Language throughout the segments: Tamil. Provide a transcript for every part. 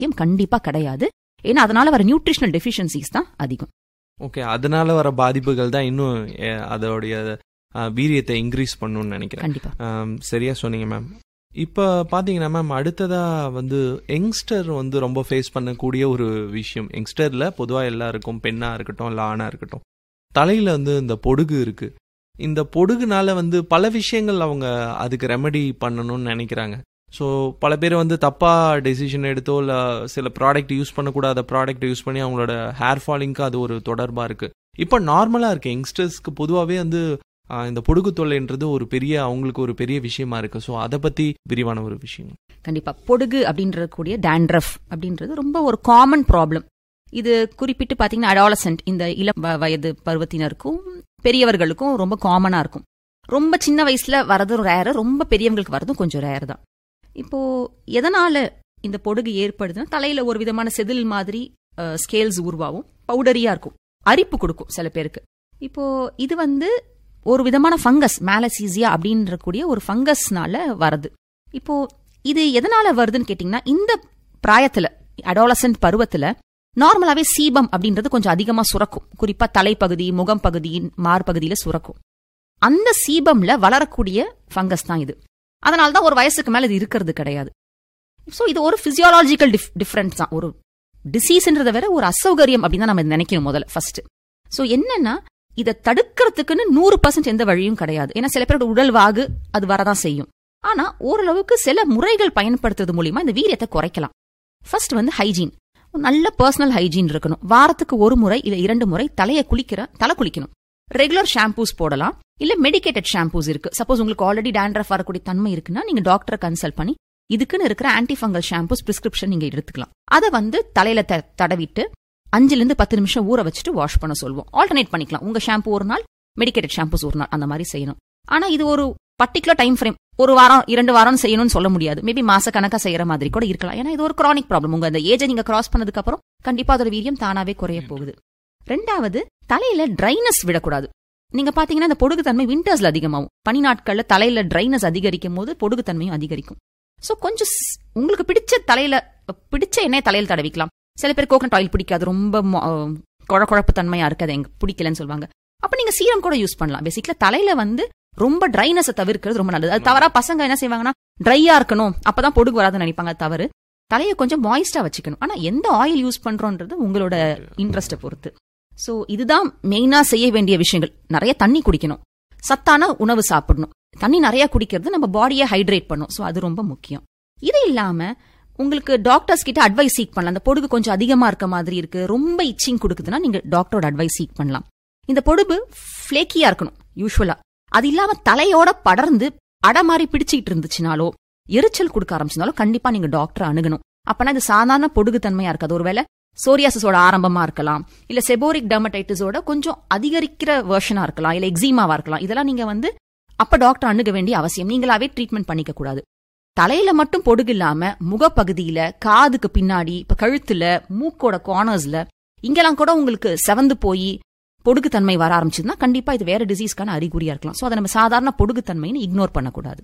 அவசியம் கண்டிப்பா கிடையாது ஏன்னா அதனால வர நியூட்ரிஷனல் டெஃபிஷியன்சிஸ் தான் அதிகம் ஓகே அதனால வர பாதிப்புகள் தான் இன்னும் அஹ், அதோடைய அஹ், வீரியத்தை இன்க்ரீஸ் பண்ணுன்னு நினைக்கிறேன் கண்டிப்பா ஆம், சரியா சொன்னீங்க மேம் இப்போ பார்த்தீங்கன்னா மேம் அடுத்ததா வந்து யங்ஸ்டர் வந்து ரொம்ப ஃபேஸ் பண்ணக்கூடிய ஒரு விஷயம் யங்ஸ்டரில் பொதுவாக எல்லாருக்கும் பெண்ணாக இருக்கட்டும் இல்லை ஆணாக இருக்கட்டும் தலையில் வந்து இந்த பொடுகு இருக்கு இந்த பொடுகுனால வந்து பல விஷயங்கள் அவங்க அதுக்கு ரெமெடி பண்ணணும்னு நினைக்கிறாங்க ஸோ பல பேர் வந்து தப்பாக டெசிஷன் எடுத்தோ இல்லை சில ப்ராடக்ட் யூஸ் பண்ணக்கூடாத ப்ராடக்ட் யூஸ் பண்ணி அவங்களோட ஹேர் ஃபாலிங்க்கு அது ஒரு தொடர்பாக இருக்குது இப்போ நார்மலாக இருக்கு யங்ஸ்டர்ஸ்க்கு பொதுவாகவே வந்து ஆஹ் இந்த பொடுகு தொல்லைன்றது ஒரு பெரிய அவங்களுக்கு ஒரு பெரிய விஷயமா இருக்கு ஸோ அதை பத்தி விரிவான ஒரு விஷயம் கண்டிப்பா பொடுகு அப்படின்றது கூடிய டேண்ட்ரஃப் அப்படின்றது ரொம்ப ஒரு காமன் ப்ராப்ளம் இது குறிப்பிட்டு பாத்தீங்கன்னா அடாலசென்ட் இந்த இளம் வ- வயது பருவத்தினருக்கும் பெரியவர்களுக்கும் ரொம்ப காமனா இருக்கும் ரொம்ப சின்ன வயசுல வரதும் ரேர் ரொம்ப பெரியவங்களுக்கு வரதும் கொஞ்சம் ரேர் தான் இப்போ எதனால இந்த பொடுகு ஏற்படுதுன்னா தலையில ஒரு விதமான செதில் மாதிரி ஸ்கேல்ஸ் உருவாகும் பவுடரியா இருக்கும் அரிப்பு கொடுக்கும் சில பேருக்கு இப்போ இது வந்து ஒரு விதமான ஃபங்கஸ் மேலசீசியா அப்படின்ற கூடிய ஒரு ஃபங்கஸ்னால வருது இப்போ இது எதனால வருதுன்னு கேட்டிங்கன்னா இந்த பிராயத்துல அடாலசன்ட் பருவத்துல நார்மலாவே சீபம் அப்படின்றது கொஞ்சம் அதிகமா சுரக்கும் குறிப்பா தலைப்பகுதி முகம் பகுதி மார்பகுதியில சுரக்கும் அந்த சீபம்ல வளரக்கூடிய ஃபங்கஸ் தான் இது அதனால தான் ஒரு வயசுக்கு மேல இது இருக்கிறது கிடையாது ஸோ இது ஒரு பிசியாலஜிக்கல் டிஃபரன்ஸ் தான் ஒரு டிசீஸ்ன்றதை வேற ஒரு அசௌகரியம் அப்படின்னு தான் நம்ம இதை நினைக்கணும் முதல்ல ஃபர்ஸ்ட் ஸோ என்னன்னா இதை தடுக்கிறதுக்குன்னு நூறு பர்சன்ட் எந்த வழியும் கிடையாது ஏன்னா சில பேரோட உடல் வாகு அது வரதான் செய்யும் ஆனா ஓரளவுக்கு சில முறைகள் பயன்படுத்துறது மூலியமா இந்த வீரியத்தை குறைக்கலாம் ஃபர்ஸ்ட் வந்து ஹைஜீன் நல்ல பர்சனல் ஹைஜீன் இருக்கணும் வாரத்துக்கு ஒரு முறை இல்ல இரண்டு முறை தலையை குளிக்கிற தலை குளிக்கணும் ரெகுலர் ஷாம்பூஸ் போடலாம் இல்ல மெடிக்கேட்டட் ஷாம்பூஸ் இருக்கு சப்போஸ் உங்களுக்கு ஆல்ரெடி டேண்ட்ரஃப் வரக்கூடிய தன்மை இருக்குன்னா நீங்க டாக்டரை கன்சல்ட் பண்ணி இதுக்குன்னு இருக்கிற ஆன்டி ஃபங்கல் ஷாம்பூஸ் பிரிஸ்கிரிப்ஷன் நீங்க எடுத்துக்கலாம் அதை வந்து தலையில த- தடவிட்டு அஞ்சுல இருந்து பத்து நிமிஷம் ஊற வச்சுட்டு வாஷ் பண்ண சொல்லுவோம் ஆல்டர்னேட் பண்ணிக்கலாம் உங்க ஷாம்பு ஒரு நாள் மெடிக்கேட்டட் ஷாம்பூஸ் ஒரு நாள் அந்த மாதிரி செய்யணும் ஆனா இது ஒரு பர்டிகுலர் டைம் ஃப்ரேம் ஒரு வாரம் இரண்டு வாரம் செய்யணும்னு சொல்ல முடியாது மேபி மாச கணக்கா செய்யற மாதிரி கூட இருக்கலாம் ஏன்னா இது ஒரு கிரானிக் ப்ராப்ளம் உங்க அந்த ஏஜை நீங்க கிராஸ் பண்ணதுக்கு அப்புறம் கண்டிப்பா அதோட வீரியம் தானாவே குறைய போகுது ரெண்டாவது தலையில ட்ரைனஸ் விடக்கூடாது நீங்க பாத்தீங்கன்னா இந்த பொடுகுத்தன்மை விண்டர்ஸ்ல அதிகமாகும் பனி நாட்கள்ல தலையில ட்ரைனஸ் அதிகரிக்கும் போது பொடுகுத்தன்மையும் அதிகரிக்கும் சோ கொஞ்சம் ஸ்- உங்களுக்கு பிடிச்ச தலையில பிடிச்ச எண்ணெய் தலையில தடவிக்கலாம் சில பேர் கோகனட் ஆயில் பிடிக்காது ரொம்ப மொ- அஹ் குழ குழப்பு தன்மையா இருக்காது எங்க பிடிக்கலன்னு சொல்லுவாங்க அப்ப நீங்க சீரம் கூட யூஸ் பண்ணலாம் பேசிக்கலா தலையில வந்து ரொம்ப ட்ரைனஸை தவிர்க்கிறது ரொம்ப நல்லது அது தவறா பசங்க என்ன செய்வாங்கன்னா ட்ரையா இருக்கணும் அப்பதான் பொடுகு வராதுன்னு நினைப்பாங்க அது தவறு தலையை கொஞ்சம் மாய்ஸ்டா வச்சுக்கணும் ஆனா எந்த ஆயில் யூஸ் பண்றோன்றது உங்களோட இன்ட்ரெஸ்ட்டை பொறுத்து சோ இதுதான் மெயினா செய்ய வேண்டிய விஷயங்கள் நிறைய தண்ணி குடிக்கணும் சத்தான உணவு சாப்பிடணும் தண்ணி நிறைய குடிக்கிறது நம்ம பாடியை ஹைட்ரேட் பண்ணும் சோ அது ரொம்ப முக்கியம் இது இல்லாம உங்களுக்கு டாக்டர்ஸ் கிட்ட அட்வைஸ் சீக் பண்ணலாம் அந்த பொடுகு கொஞ்சம் அதிகமா இருக்க மாதிரி இருக்கு ரொம்ப இச்சிங் கொடுக்குதுன்னா நீங்க டாக்டரோட அட்வைஸ் சீக் பண்ணலாம் இந்த பொடுகு ஃபிளேக்கியா இருக்கணும் யூஸ்வலா அது இல்லாம தலையோட படர்ந்து அடை மாதிரி பிடிச்சிட்டு இருந்துச்சுனாலோ எரிச்சல் கொடுக்க ஆரம்பிச்சிருந்தாலும் கண்டிப்பா நீங்க டாக்டரை அணுகணும் அப்பனா இது சாதாரண பொடுகு தன்மையா இருக்காது ஒருவேளை சோரியாசிஸோட ஆரம்பமா இருக்கலாம் இல்ல செபோரிக் டெர்மடைட்டிஸோட கொஞ்சம் அதிகரிக்கிற வெர்ஷனா இருக்கலாம் இல்ல எக்ஸிமாவா இருக்கலாம் இதெல்லாம் நீங்க வந்து அப்ப டாக்டர் அணுக வேண்டிய அவசியம் நீங்களாவே ட்ரீட்மெண்ட் பண்ணிக்க கூடாது தலையில மட்டும் பொடுகு இல்லாம முகப்பகுதியில காதுக்கு பின்னாடி இப்ப கழுத்துல மூக்கோட கார்னர்ஸ்ல இங்கெல்லாம் கூட உங்களுக்கு செவந்து போய் பொடுகுத்தன்மை வர ஆரம்பிச்சதுன்னா கண்டிப்பா இது வேற டிசீஸ்க்கான அறிகுறியா இருக்கலாம் சோ அதை நம்ம சாதாரண பொடுகுத்தன்மைன்னு இக்னோர் பண்ணக்கூடாது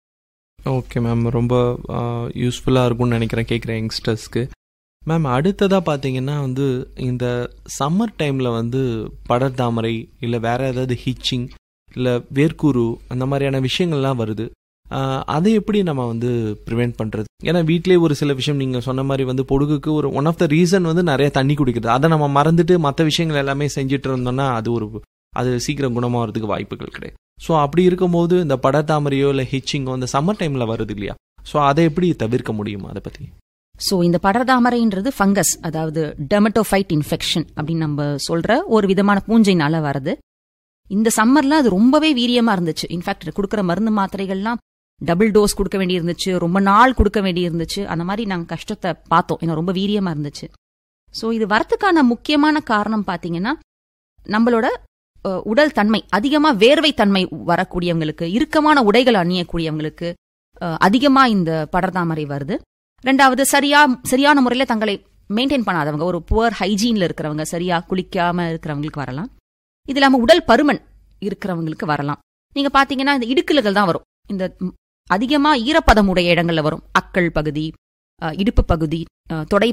ஓகே மேம் ரொம்ப யூஸ்ஃபுல்லாக இருக்கும்னு நினைக்கிறேன் கேட்குற யங்ஸ்டர்ஸ்க்கு மேம் அடுத்ததாக பார்த்தீங்கன்னா வந்து இந்த சம்மர் டைமில் வந்து படர்தாமரை இல்லை வேற ஏதாவது ஹீச்சிங் இல்லை வேர்க்கூரு அந்த மாதிரியான விஷயங்கள்லாம் வருது ஆஹ் அதை எப்படி நம்ம வந்து ப்ரிவெண்ட் பண்ணுறது ஏன்னா வீட்டிலே ஒரு சில விஷயம் நீங்கள் சொன்ன மாதிரி வந்து பொடுகுக்கு ஒரு ஒன் ஆஃப் த ரீசன் வந்து நிறைய தண்ணி குடிக்கிறது அதை நம்ம மறந்துட்டு மற்ற விஷயங்கள் எல்லாமே செஞ்சுட்டு இருந்தோம்னா அது ஒரு அது சீக்கிரம் குணமாகறதுக்கு வாய்ப்புகள் கிடையாது ஸோ அப்படி இருக்கும்போது இந்த படத்தாமரையோ இல்லை ஹிச்சிங்கோ இந்த சம்மர் டைமில் வருது இல்லையா ஸோ அதை எப்படி தவிர்க்க முடியுமா அதை பற்றி சோ இந்த படர்தாமரைன்றது ஃபங்கஸ் அதாவது டெமட்டோஃபைட் இன்ஃபெக்ஷன் அப்படின்னு நம்ம சொல்ற ஒரு விதமான பூஞ்சைனால வருது இந்த சம்மர்ல அது ரொம்பவே வீரியமா இருந்துச்சு இன்ஃபேக்ட் கொடுக்குற மருந்து மாத்திரைகள்லாம் டபுள் டோஸ் கொடுக்க வேண்டி இருந்துச்சு ரொம்ப நாள் கொடுக்க வேண்டி இருந்துச்சு அந்த மாதிரி நாங்க கஷ்டத்தை பார்த்தோம் ஏன்னா ரொம்ப வீரியமா இருந்துச்சு சோ இது வரத்துக்கான முக்கியமான காரணம் பாத்தீங்கன்னா நம்மளோட அஹ், உடல் தன்மை அதிகமா வேர்வை தன்மை வரக்கூடியவங்களுக்கு இறுக்கமான உடைகள் அணியக்கூடியவங்களுக்கு அஹ், அதிகமா இந்த படர்தாமரை வருது ரெண்டாவது சரியா சரியான முறையில தங்களை மெயின்டைன் பண்ணாதவங்க ஒரு புவர் ஹைஜீன்ல இருக்கிறவங்க சரியா குளிக்காம இருக்கிறவங்களுக்கு வரலாம் இது இல்லாம உடல் பருமன் இருக்கிறவங்களுக்கு வரலாம் நீங்க பாத்தீங்கன்னா இந்த இடுக்கல்கள் தான் வரும் இந்த ம், அதிகமா ஈரப்பதம் உடைய இடங்கள்ல வரும் அக்கள் பகுதி அஹ், இடுப்பு பகுதி அஹ், தொடை